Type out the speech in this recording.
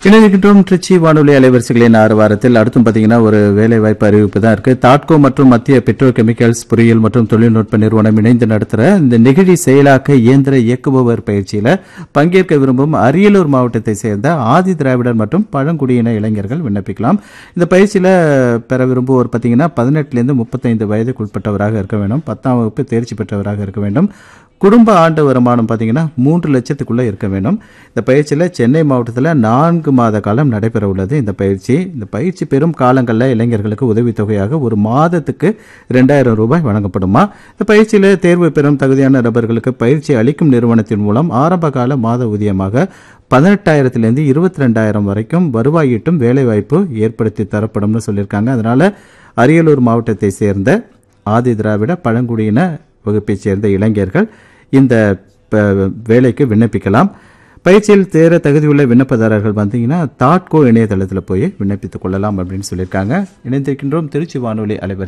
இணைந்திருக்கின்றோம் திருச்சி வானொலி அலைவரிசைகளின் ஆறு வாரத்தில் அடுத்தும் பார்த்தீங்கன்னா ஒரு வேலைவாய்ப்பு அறிவிப்பு தான் இருக்கு தாட்கோ மற்றும் மத்திய பெட்ரோ கெமிக்கல்ஸ் பொறியியல் மற்றும் தொழில்நுட்ப நிறுவனம் இணைந்து நடத்துகிற இந்த நெகிழி செயலாக்க இயந்திர இயக்குபவர் பயிற்சியில் பங்கேற்க விரும்பும் அரியலூர் மாவட்டத்தை சேர்ந்த ஆதி திராவிடர் மற்றும் பழங்குடியின இளைஞர்கள் விண்ணப்பிக்கலாம் இந்த பயிற்சியில் பெற விரும்புவோர் பார்த்தீங்கன்னா பதினெட்டுலேருந்து முப்பத்தைந்து வயதுக்குட்பட்டவராக இருக்க வேண்டும் பத்தாம் வகுப்பு தேர்ச்சி பெற்றவராக இருக்க வேண்டும் குடும்ப ஆண்டு வருமானம் பார்த்தீங்கன்னா மூன்று லட்சத்துக்குள்ளே இருக்க வேண்டும் இந்த பயிற்சியில் சென்னை மாவட்டத்தில் நான்கு மாத காலம் நடைபெற உள்ளது இந்த பயிற்சி இந்த பயிற்சி பெறும் காலங்களில் இளைஞர்களுக்கு உதவித்தொகையாக ஒரு மாதத்துக்கு ரெண்டாயிரம் ரூபாய் வழங்கப்படுமா இந்த பயிற்சியில் தேர்வு பெறும் தகுதியான நபர்களுக்கு பயிற்சி அளிக்கும் நிறுவனத்தின் மூலம் ஆரம்ப கால மாத ஊதியமாக பதினெட்டாயிரத்திலேருந்து இருபத்தி ரெண்டாயிரம் வரைக்கும் வருவாய் ஈட்டும் வேலைவாய்ப்பு ஏற்படுத்தி தரப்படும்னு சொல்லியிருக்காங்க அதனால அரியலூர் மாவட்டத்தை சேர்ந்த ஆதி திராவிட பழங்குடியின வகுப்பைச் சேர்ந்த இளைஞர்கள் இந்த ப- வேலைக்கு விண்ணப்பிக்கலாம் பயிற்சியில் தேர தகுதியுள்ள விண்ணப்பதாரர்கள் வந்தீங்கன்னா தாட்கோ இணையதளத்தில் போய் விண்ணப்பித்துக் கொள்ளலாம் அப்படின்னு சொல்லியிருக்காங்க இணைந்திருக்கின்றோம் திருச்சி வானொலி அலைவர்